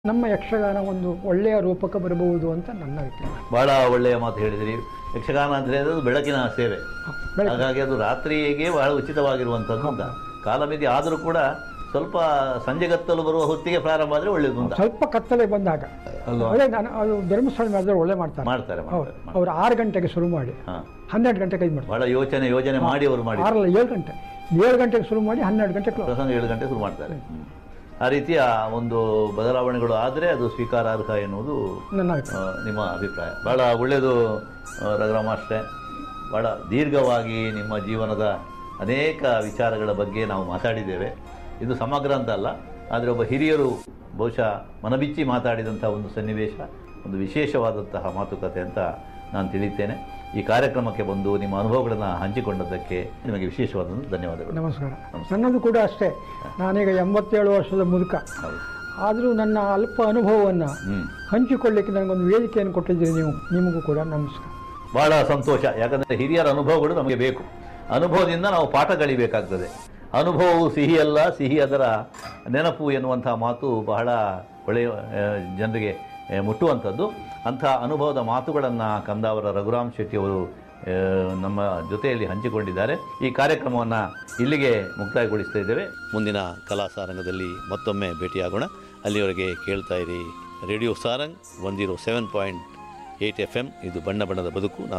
ನಮ್ಮ ಯಕ್ಷಗಾನ ಒಂದು ಒಳ್ಳೆಯ ರೂಪಕ್ಕೆ ಬರಬಹುದು ಅಂತ ನನ್ನ ಅಭಿಪ್ರಾಯ ಬಹಳ ಒಳ್ಳೆಯ ಮಾತು ಹೇಳಿದಿರಿ ಯಕ್ಷಗಾನ ಅಂದರೆ ಅದು ಬೆಳಕಿನ ಸೇವೆ ಬೆಳಕು ಹಾಗಾಗಿ ಅದು ರಾತ್ರಿಗೆ ಬಹಳ ಉಚಿತವಾಗಿರುವಂಥದ್ದು ಅಂತ ಕಾಲಮಿತಿ ಆದರೂ ಕೂಡ ಸ್ವಲ್ಪ ಸಂಜೆಗತ್ತಲು ಬರುವ ಹೊತ್ತಿಗೆ ಪ್ರಾರಂಭ ಆದರೆ ಒಳ್ಳೆಯದು ಅಂತ ಸ್ವಲ್ಪ ಕತ್ತಲೆ ಬಂದಾಗ ಅಲ್ವಾ ಅದೇ ನಾನು ಅದು ಧರ್ಮಸ್ಥಳ ಮಾಡಿದ್ರೆ ಒಳ್ಳೆ ಮಾಡ್ತಾರೆ ಮಾಡ್ತಾರೆ ಹೌದು ಮಾಡ್ತಾರೆ ಅವ್ರು ಆರು ಗಂಟೆಗೆ ಶುರು ಮಾಡಿ ಹಾಂ ಹನ್ನೆರಡು ಗಂಟೆಗೆ ಇದು ಮಾಡ್ತಾರೆ ಬಹಳ ಯೋಚನೆ ಯೋಜನೆ ಮಾಡಿ ಅವರು ಮಾಡಿ ಆರಲ್ಲ ಏಳು ಗಂಟೆ ಏಳು ಗಂಟೆಗೆ ಶುರು ಮಾಡಿ ಹನ್ನೆರಡು ಗಂಟೆ ಕ್ಲೋಸ್ ಪ್ರಸಂಗ ಏಳು ಗಂಟೆ ಶುರು ಮಾಡ್ತಾರೆ ಹ್ಮ್. ಆ ರೀತಿಯ ಒಂದು ಬದಲಾವಣೆಗಳು ಆದರೆ ಅದು ಸ್ವೀಕಾರಾರ್ಹ ಎನ್ನುವುದು ನನ್ನ ಅಭಿಪ್ರಾಯ ಆ, ನಿಮ್ಮ ಅಭಿಪ್ರಾಯ ಭಾಳ ಒಳ್ಳೆಯದು ರಘುರಾಮ ಅಷ್ಟೇ ಭಾಳ ದೀರ್ಘವಾಗಿ ನಿಮ್ಮ ಜೀವನದ ಅನೇಕ ವಿಚಾರಗಳ ಬಗ್ಗೆ ನಾವು ಮಾತಾಡಿದ್ದೇವೆ ಇದು ಸಮಗ್ರ ಅಂತ ಅಲ್ಲ ಆದರೆ ಒಬ್ಬ ಹಿರಿಯರು ಬಹುಶಃ ಮನಬಿಚ್ಚಿ ಮಾತಾಡಿದಂಥ ಒಂದು ಸನ್ನಿವೇಶ ಒಂದು ವಿಶೇಷವಾದಂತಹ ಮಾತುಕತೆ ಅಂತ ನಾನು ತಿಳಿಯುತ್ತೇನೆ ಈ ಕಾರ್ಯಕ್ರಮಕ್ಕೆ ಬಂದು ನಿಮ್ಮ ಅನುಭವಗಳನ್ನು ಹಂಚಿಕೊಂಡದ್ದಕ್ಕೆ ನಿಮಗೆ ವಿಶೇಷವಾದಂಥ ಧನ್ಯವಾದಗಳು ನಮಸ್ಕಾರ ನನ್ನದು ಕೂಡ ಅಷ್ಟೇ ನಾನೀಗ ಎಂಬತ್ತೇಳು ವರ್ಷದ ಮುದುಕ ಹೌದು ಆದರೂ ನನ್ನ ಅಲ್ಪ ಅನುಭವವನ್ನು ಹ್ಞೂ ಹಂಚಿಕೊಳ್ಳಿಕ್ಕೆ ನನಗೊಂದು ವೇದಿಕೆಯನ್ನು ಕೊಟ್ಟಿದ್ದೀರಿ ನೀವು ನಿಮಗೂ ಕೂಡ ನಮಸ್ಕಾರ ಬಹಳ ಸಂತೋಷ ಯಾಕಂದರೆ ಹಿರಿಯರ ಅನುಭವಗಳು ನಮಗೆ ಬೇಕು ಅನುಭವದಿಂದ ನಾವು ಪಾಠ ಕಲಿಬೇಕಾಗ್ತದೆ ಅನುಭವವು ಸಿಹಿ ಅಲ್ಲ ಸಿಹಿ ಅದರ ನೆನಪು ಎನ್ನುವಂಥ ಮಾತು ಬಹಳ ಒಳ್ಳೆಯ ಆ, ಜನರಿಗೆ ಆ, ಮುಟ್ಟುವಂಥದ್ದು ಅಂಥ ಅನುಭವದ ಮಾತುಗಳನ್ನು ಕಂದಾವರ ರಘುರಾಮ್ ಶೆಟ್ಟಿ ಅವರು ಆ, ನಮ್ಮ ಜೊತೆಯಲ್ಲಿ ಹಂಚಿಕೊಂಡಿದ್ದಾರೆ ಈ ಕಾರ್ಯಕ್ರಮವನ್ನು ಇಲ್ಲಿಗೆ ಮುಕ್ತಾಯಗೊಳಿಸ್ತಾ ಇದ್ದೇವೆ ಮುಂದಿನ ಕಲಾ ಸಾರಂಗದಲ್ಲಿ ಮತ್ತೊಮ್ಮೆ ಭೇಟಿಯಾಗೋಣ ಅಲ್ಲಿವರೆಗೆ ಕೇಳ್ತಾ ಇರಿ radio Sarang one zero seven point eight F M ಇದು ಬಣ್ಣ ಬಣ್ಣದ ಬದುಕು ನಾನು